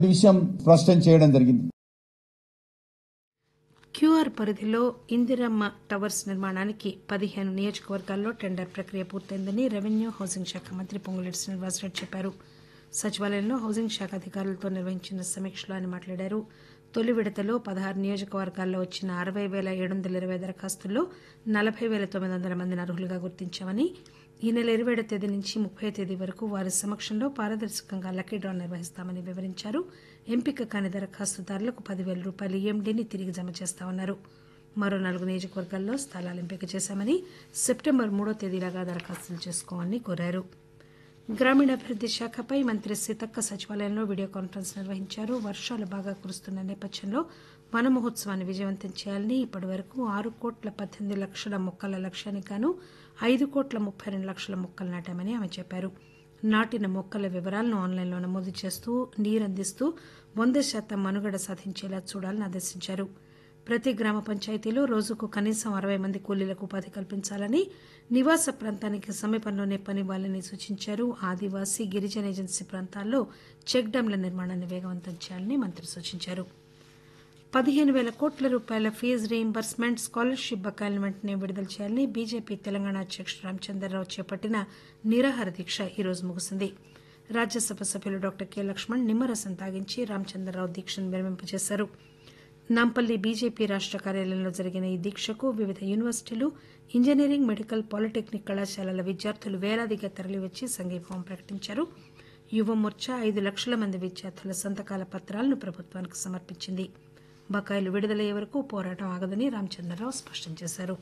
విషయం స్పష్టం చేయడం జరిగింది క్యూఆర్ పరిధిలో ఇందిరమ్మ టవర్స్ నిర్మాణానికి పదిహేను నియోజకవర్గాల్లో టెండర్ ప్రక్రియ పూర్తయిందని రెవెన్యూ హౌసింగ్ శాఖ మంత్రి పొంగులేటి శ్రీనివాసరెడ్డి చెప్పారు సచివాలయంలో హౌసింగ్ శాఖ అధికారులతో నిర్వహించిన సమీక్షలో ఆయన మాట్లాడారు తొలి విడతలో పదహారు నియోజకవర్గాల్లో వచ్చిన అరవై పేల ఏడు వందల ఇరవై దరఖాస్తుల్లో నలభై పేల తొమ్మిది వందల మందిని అర్హులుగా గుర్తించామని ఈ నెల ఇరవై ఏడవ తేదీ నుంచి ముప్పై తేదీ వరకు వారి సమక్షంలో పారదర్శకంగా లక్కీ డ్రా నిర్వహిస్తామని వివరించారు ఎంపిక కాని దరఖాస్తుదారులకు పదివేల రూపాయల ఈఎండీని తిరిగి జమ చేస్తామన్నారు మరో నాలుగు నియోజకవర్గాల్లో స్థలాలు ఎంపిక చేశామని సెప్టెంబర్ మూడో తేదీలాగా దరఖాస్తులు చేసుకోవాలని కోరారు గ్రామీణాభివృద్ది శాఖపై మంత్రి సీతక్క సచివాలయంలో వీడియో కాన్ఫరెన్స్ నిర్వహించారు వర్షాలు బాగా కురుస్తున్న నేపథ్యంలో వన మహోత్సవాన్ని విజయవంతం చేయాలని ఇప్పటి వరకు ఆరు కోట్ల పద్దెనిమిది లక్షల మొక్కల లక్ష్యానికి గాను ఐదు కోట్ల ముప్పై రెండు లక్షల మొక్కలు నాటామని ఆమె చెప్పారు నాటిన మొక్కల వివరాలను ఆన్లైన్లో నమోదు చేస్తూ నీరందిస్తూ వంద శాతం మనుగడ సాధించేలా చూడాలని ఆదేశించారు ప్రతి గ్రామ పంచాయతీలో రోజుకు కనీసం అరవై మంది కూలీలకు ఉపాధి కల్పించాలని నివాస ప్రాంతానికి సమీపంలోనే పనివ్వాలని సూచించారు ఆదివాసీ గిరిజన ఏజెన్సీ ప్రాంతాల్లో చెక్ డ్యాంల నిర్మాణాన్ని వేగవంతం చేయాలని మంత్రి సూచించారు పదిహేను పేల కోట్ల రూపాయల ఫీజు రీయింబర్స్మెంట్ స్కాలర్షిప్ బకాయిలను వెంటనే విడుదల చేయాలని బీజేపీ తెలంగాణ అధ్యకుడు రామచంద్రరావు చేపట్టిన నిరాహార దీక్ష ఈరోజు ముగిసింది రాజ్యసభ సభ్యులు డాక్టర్ కె లక్ష్మణ్ నిమ్మరసం తాగించి రామచంద్రరావు దీక్షను విరమింపజేశారు నాంపల్లి బీజేపీ రాష్ట కార్యాలయంలో జరిగిన ఈ దీక్షకు వివిధ యూనివర్సిటీలు ఇంజనీరింగ్ మెడికల్ పాలిటెక్నిక్ కళాశాలల విద్యార్థులు వేలాదిగా తరలివచ్చి సంఘీభావం ప్రకటించారు యువమోర్చా ఐదు లక్షల మంది విద్యార్థుల సంతకాల పత్రాలను ప్రభుత్వానికి సమర్పించింది బకాయిలు విడుదలయ్యే వరకు పోరాటం ఆగదని రామచంద్రరావు స్పష్టం చేశారు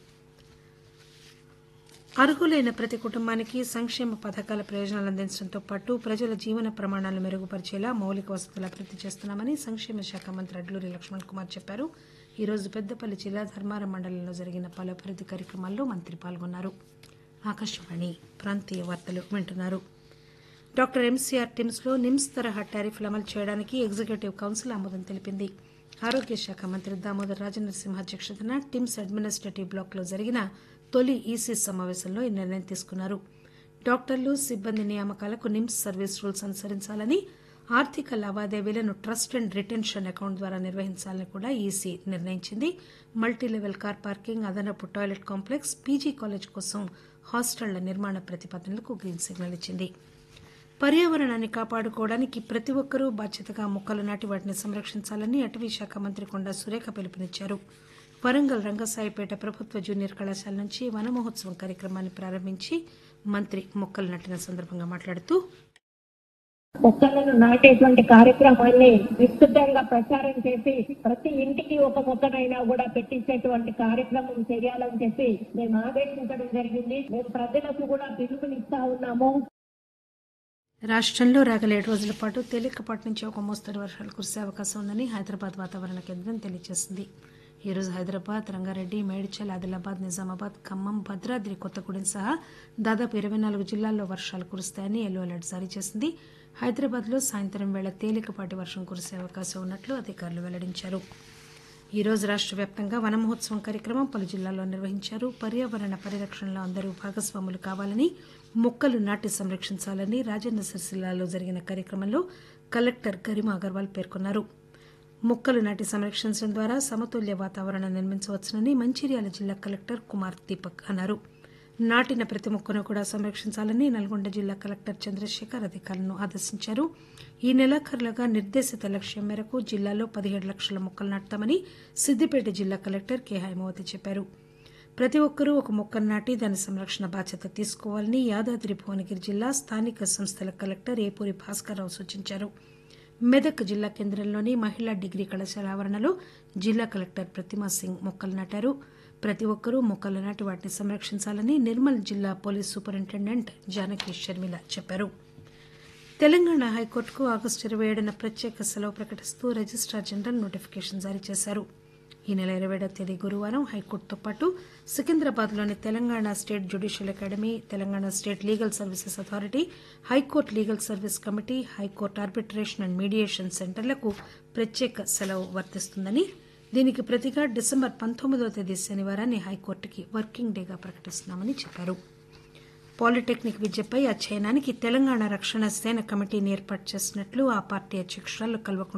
అర్హులైన ప్రతి కుటుంబానికి సంక్షేమ పథకాల ప్రయోజనాలు అందించడంతో పాటు ప్రజల జీవన ప్రమాణాలు మెరుగుపరిచేలా మౌలిక వసతులు అభివృద్ది చేస్తున్నామని సంక్షేమ శాఖ మంత్రి అడ్లూరి లక్ష్మణ్ కుమార్ చెప్పారు ఈ రోజు పెద్దపల్లి జిల్లా ధర్మారం మండలంలో జరిగిన పలు అభివృద్ది కార్యక్రమాల్లో మంత్రి పాల్గొన్నారు ఆకాశవాణి ప్రాంతీయ వార్తలు వింటున్నారు డాక్టర్ ఎంసీఆర్ టిమ్స్ లో నిమ్స్ తరహా టారిఫ్లు అమలు చేయడానికి ఎగ్జిక్యూటివ్ కౌన్సిల్ ఆమోదం తెలిపింది ఆరోగ్య శాఖ మంత్రి దామోదర్ రాజనరసింహ అధ్యక్షతన టిమ్స్ అడ్మినిస్ట్రేటివ్ బ్లాక్ లో జరిగిన తొలి ఈసీ సమావేశంలో ఈ నిర్ణయం తీసుకున్నారు డాక్టర్లు సిబ్బంది నియామకాలకు నిమ్స్ సర్వీస్ రూల్స్ అనుసరించాలని ఆర్థిక లావాదేవీలను ట్రస్ట్ అండ్ రిటెన్షన్ అకౌంట్ ద్వారా నిర్వహించాలని కూడా ఈసీ నిర్ణయించింది మల్టీలెవెల్ కార్ పార్కింగ్ అదనపు టాయిలెట్ కాంప్లెక్స్ పీజీ కాలేజ్ కోసం హాస్టళ్ల నిర్మాణ ప్రతిపాదనలకు గ్రీన్ సిగ్నల్ ఇచ్చింది పర్యావరణాన్ని కాపాడుకోవడానికి ప్రతి ఒక్కరూ బాధ్యతగా మొక్కలు నాటి వాటిని సంరక్షించాలని అటవీ శాఖ మంత్రి కొండా సురేఖ పిలుపునిచ్చారు వరంగల్ రంగసాయిపేట ప్రభుత్వ జూనియర్ కళాశాల నుంచి వన మహోత్సవం కార్యక్రమాన్ని ప్రారంభించి మంత్రి మొక్కలు నాటిన సందర్భంగా మాట్లాడుతూ మొక్కలను నాటేటువంటి కార్యక్రమాన్ని విస్తృతంగా ప్రచారం చేసి ప్రతి ఇంటికి ఒక మొక్కనైనా కూడా పెట్టించేటువంటి కార్యక్రమం చేయాలని చెప్పి మేము ఆదేశించడం జరిగింది మేము ప్రజలకు కూడా పిలుపునిస్తా ఉన్నాము రాష్టంలో రాగల ఏడు రోజుల పాటు తేలికపాటి నుంచి ఒక మోస్తరు వర్షాలు కురిసే అవకాశం ఉందని హైదరాబాద్ వాతావరణ కేంద్రం తెలియజేసింది ఈ రోజు హైదరాబాద్ రంగారెడ్డి మేడ్చల్ ఆదిలాబాద్ నిజామాబాద్ ఖమ్మం భద్రాద్రి కొత్తగూడెం సహా దాదాపు ఇరవై నాలుగు జిల్లాల్లో వర్షాలు కురుస్తాయని ఎల్లో అలర్ట్ జారీ చేసింది హైదరాబాద్ లో సాయంత్రం వేళ తేలికపాటి వర్షం కురిసే అవకాశం ఉన్నట్లు అధికారులు వెల్లడించారు ఈ రోజు రాష్ట్ర వ్యాప్తంగా వన మహోత్సవం కార్యక్రమం పలు జిల్లాల్లో నిర్వహించారు పర్యావరణ పరిరక్షణలో అందరూ భాగస్వాములు కావాలని మొక్కలు నాటి సంరక్షించాలని రాజన్న సిరిసిల్లాలో జరిగిన కార్యక్రమంలో కలెక్టర్ గరిమా అగర్వాల్ పేర్కొన్నారు మొక్కలు నాటి సంరక్షించడం ద్వారా సమతుల్య వాతావరణం నిర్మించవచ్చునని మంచిర్యాల జిల్లా కలెక్టర్ కుమార్ దీపక్ అన్నారు నాటిన ప్రతి మొక్కను కూడా సంరక్షించాలని నల్గొండ జిల్లా కలెక్టర్ చంద్రశేఖర్ అధికారులను ఆదేశించారు ఈ నెలాఖరులోగా నిర్దేశిత లక్ష్యం మేరకు జిల్లాలో పదిహేడు లక్షల మొక్కలు నాటుతామని సిద్దిపేట జిల్లా కలెక్టర్ కె హైమవతి చెప్పారు ప్రతి ఒక్కరూ ఒక మొక్కను నాటి దాని సంరక్షణ బాధ్యత తీసుకోవాలని యాదాద్రి భువనగిరి జిల్లా స్థానిక సంస్థల కలెక్టర్ ఏపూరి భాస్కర్రావు సూచించారు మెదక్ జిల్లా కేంద్రంలోని మహిళా డిగ్రీ కళాశాల ఆవరణలో జిల్లా కలెక్టర్ ప్రతిమా సింగ్ మొక్కలు నాటారు ప్రతి ఒక్కరూ మొక్కలు నాటి వాటిని సంరక్షించాలని నిర్మల్ జిల్లా పోలీస్ సూపరింటెండెంట్ జానకి షర్మిల చెప్పారు తెలంగాణ హైకోర్టుకు ఆగస్టు ఇరవై ఏడున ప్రత్యేక సెలవు ప్రకటిస్తూ రిజిస్టార్ జనరల్ నోటిఫికేషన్ జారీ చేశారు ఈ నెల ఇరవై ఏడవ తేదీ గురువారం హైకోర్టుతో పాటు సికింద్రాబాద్లోని Telangana state judicial academy Telangana state legal services authority high court legal service committee high court arbitration and mediation సెంటర్లకు ప్రత్యేక సెలవు వర్తిస్తుందని దీనికి ప్రతిగా డిసెంబర్ పంతొమ్మిదవ తేదీ శనివారాన్ని హైకోర్టుకి వర్కింగ్ డేగా ప్రకటిస్తున్నామని చెప్పారు పాలిటెక్నిక్ విద్యపై అధ్యయనానికి తెలంగాణ రక్షణ సేన కమిటీని ఏర్పాటు చేసినట్లు ఆ పార్టీ అధ్యకురాలు కల్వకుంట్ల